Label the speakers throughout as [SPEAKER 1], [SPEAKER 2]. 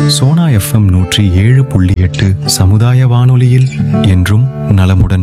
[SPEAKER 1] Sona FM நூற்றி ஏழு புள்ளி எட்டு சமுதாய வானொலியில் என்றும் நலமுடன்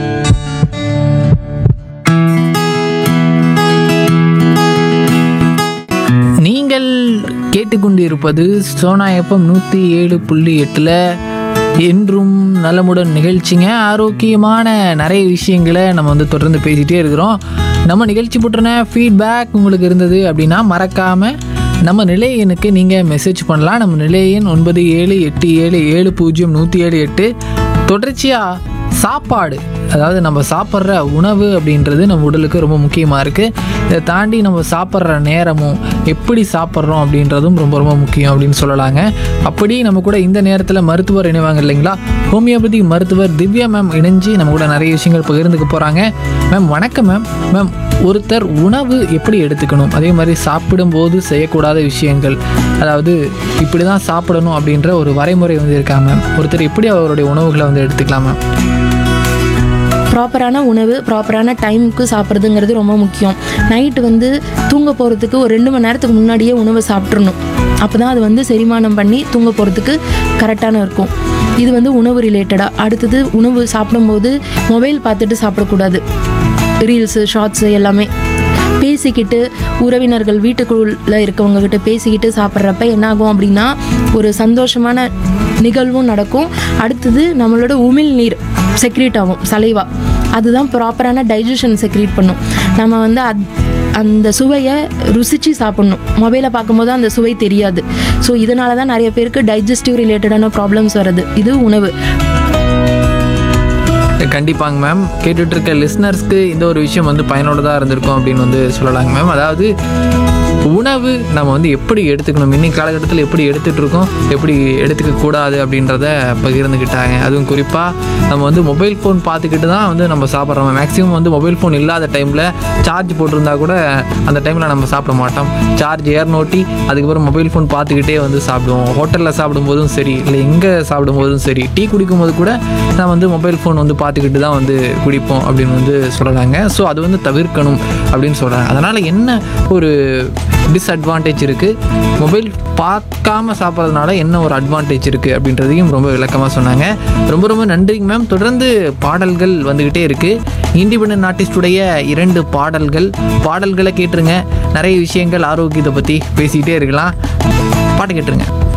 [SPEAKER 2] நீங்கள் கேட்டுக்கொண்டிருப்பது சோனா எஃப்எம் நூற்றி ஏழு புள்ளி எட்டில் என்றும் நலமுடன் நிகழ்ச்சிங்க ஆரோக்கியமான நிறைய விஷயங்களை நம்ம வந்து தொடர்ந்து பேசிகிட்டே இருக்கிறோம் நம்ம நிகழ்ச்சி போட்டுன ஃபீட்பேக் உங்களுக்கு இருந்தது அப்படின்னா மறக்காமல் நம்ம நிலையனுக்கு நீங்கள் மெசேஜ் பண்ணலாம் நம்ம நிலையன் ஒன்பது ஏழு எட்டு ஏழு ஏழு பூஜ்ஜியம் நூற்றி ஏழு எட்டு தொடர்ச்சியாக சாப்பாடு அதாவது நம்ம சாப்பிட்ற உணவு அப்படின்றது நம்ம உடலுக்கு ரொம்ப முக்கியமாக இருக்குது இதை தாண்டி நம்ம சாப்பிட்ற நேரமும் எப்படி சாப்பிட்றோம் அப்படின்றதும் ரொம்ப ரொம்ப முக்கியம் அப்படின்னு சொல்லலாங்க அப்படி நம்ம கூட இந்த நேரத்தில் மருத்துவர் இணைவாங்க இல்லைங்களா ஹோமியோபதி மருத்துவர் திவ்யா மேம் இணைஞ்சு நம்ம கூட நிறைய விஷயங்கள் பகிர்ந்துக்க போகிறாங்க மேம் வணக்கம் மேம் மேம் ஒருத்தர் உணவு எப்படி எடுத்துக்கணும் அதே மாதிரி சாப்பிடும்போது செய்யக்கூடாத விஷயங்கள் அதாவது இப்படி தான் சாப்பிடணும் அப்படின்ற ஒரு வரைமுறை வந்து இருக்காங்க மேம் ஒருத்தர் எப்படி அவருடைய உணவுகளை வந்து எடுத்துக்கலாம் மேம்
[SPEAKER 3] ப்ராப்பரான உணவு ப்ராப்பரான டைமுக்கு சாப்பிட்றதுங்கிறது ரொம்ப முக்கியம் நைட்டு வந்து தூங்க போகிறதுக்கு ஒரு ரெண்டு மணி நேரத்துக்கு முன்னாடியே உணவை சாப்பிட்றணும் அப்போ தான் அது வந்து செரிமானம் பண்ணி தூங்க போகிறதுக்கு கரெக்டான இருக்கும் இது வந்து உணவு ரிலேட்டடாக அடுத்தது உணவு சாப்பிடும்போது மொபைல் பார்த்துட்டு சாப்பிடக்கூடாது ரீல்ஸு ஷார்ட்ஸு எல்லாமே பேசிக்கிட்டு உறவினர்கள் வீட்டுக்குள்ளே இருக்கவங்க கிட்ட பேசிக்கிட்டு சாப்பிட்றப்ப என்ன ஆகும் அப்படின்னா ஒரு சந்தோஷமான நிகழ்வும் நடக்கும் அடுத்தது நம்மளோட உமிழ் நீர் செக்ரீட் ஆகும் சலைவா அதுதான் ப்ராப்பரான டைஜஷன் செக்ரீட் பண்ணும் நம்ம வந்து அத் அந்த சுவையை ருசித்து சாப்பிட்ணும் மொபைலை பார்க்கும்போது அந்த சுவை தெரியாது ஸோ இதனால தான் நிறைய பேருக்கு டைஜஸ்டிவ் ரிலேட்டடான ப்ராப்ளம்ஸ் வருது இது உணவு
[SPEAKER 2] கண்டிப்பாங்க மேம் கேட்டுட்டு இருக்க லிஸ்னர்ஸ்க்கு இந்த ஒரு விஷயம் வந்து பயனுள்ளதாக இருந்திருக்கும் அப்படின்னு வந்து சொல்லலாங்க மேம் அதாவது உணவு நம்ம வந்து எப்படி எடுத்துக்கணும் இன்னைக்கு காலகட்டத்தில் எப்படி எடுத்துகிட்டு இருக்கோம் எப்படி எடுத்துக்க கூடாது அப்படின்றத பகிர்ந்துக்கிட்டாங்க அதுவும் குறிப்பாக நம்ம வந்து மொபைல் ஃபோன் பார்த்துக்கிட்டு தான் வந்து நம்ம சாப்பிட்றோம் மேக்ஸிமம் வந்து மொபைல் ஃபோன் இல்லாத டைமில் சார்ஜ் போட்டிருந்தா கூட அந்த டைமில் நம்ம சாப்பிட மாட்டோம் சார்ஜ் ஏர்நோட்டி அதுக்கப்புறம் மொபைல் ஃபோன் பார்த்துக்கிட்டே வந்து சாப்பிடுவோம் ஹோட்டலில் சாப்பிடும்போதும் சரி இல்லை எங்கே சாப்பிடும்போதும் சரி டீ குடிக்கும்போது கூட நான் வந்து மொபைல் ஃபோன் வந்து பார்த்துக்கிட்டு தான் வந்து குடிப்போம் அப்படின்னு வந்து சொல்லலாங்க ஸோ அது வந்து தவிர்க்கணும் அப்படின்னு சொல்கிறாங்க அதனால் என்ன ஒரு டிஸ்அட்வான்டேஜ் இருக்குது மொபைல் பார்க்காம சாப்பிட்றதுனால என்ன ஒரு அட்வான்டேஜ் இருக்குது அப்படின்றதையும் ரொம்ப விளக்கமாக சொன்னாங்க ரொம்ப ரொம்ப நன்றிங்க மேம் தொடர்ந்து பாடல்கள் வந்துக்கிட்டே இருக்குது இண்டிபெண்டன்ட் ஆர்டிஸ்டுடைய இரண்டு பாடல்கள் பாடல்களை கேட்டுருங்க நிறைய விஷயங்கள் ஆரோக்கியத்தை பற்றி பேசிக்கிட்டே இருக்கலாம் பாட்டு கேட்டுருங்க